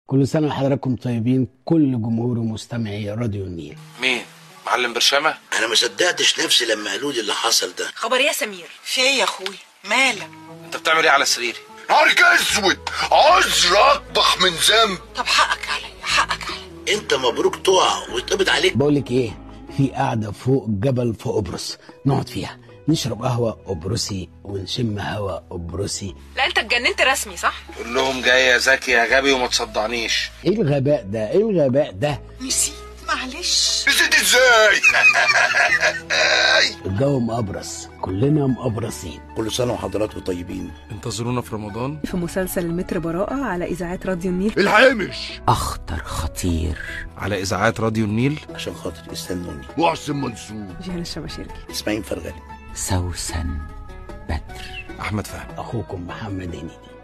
كل سنة وحضراتكم طيبين كل جمهور ومستمعي راديو النيل مين معلم برشامه انا ما صدقتش نفسي لما قالوا لي اللي حصل ده خبر يا سمير في ايه يا اخوي مالك انت بتعمل ايه على سريري نهارك اسود عذر اطبخ من ذنب طب حقك عليا حقك عليا انت مبروك تقع ويتقبض عليك بقولك ايه في قاعدة فوق جبل في قبرص نقعد فيها نشرب قهوة قبرصي ونشم هوا قبرصي لا انت اتجننت رسمي صح قول لهم جاي يا زكي يا غبي وما تصدعنيش ايه الغباء ده ايه الغباء ده نسيت معلش نسيت ازاي الجو مقبرص كلنا مقبرصين كل سنه وحضراتكم طيبين انتظرونا في رمضان في مسلسل المتر براءة على إذاعات راديو النيل الهامش اخطر خطير على اذاعات راديو النيل عشان خاطر يستنوني محسن منصور جيهان الشباشرجي اسماعيل فرغلي سوسن بدر احمد فهمي اخوكم محمد هنيدي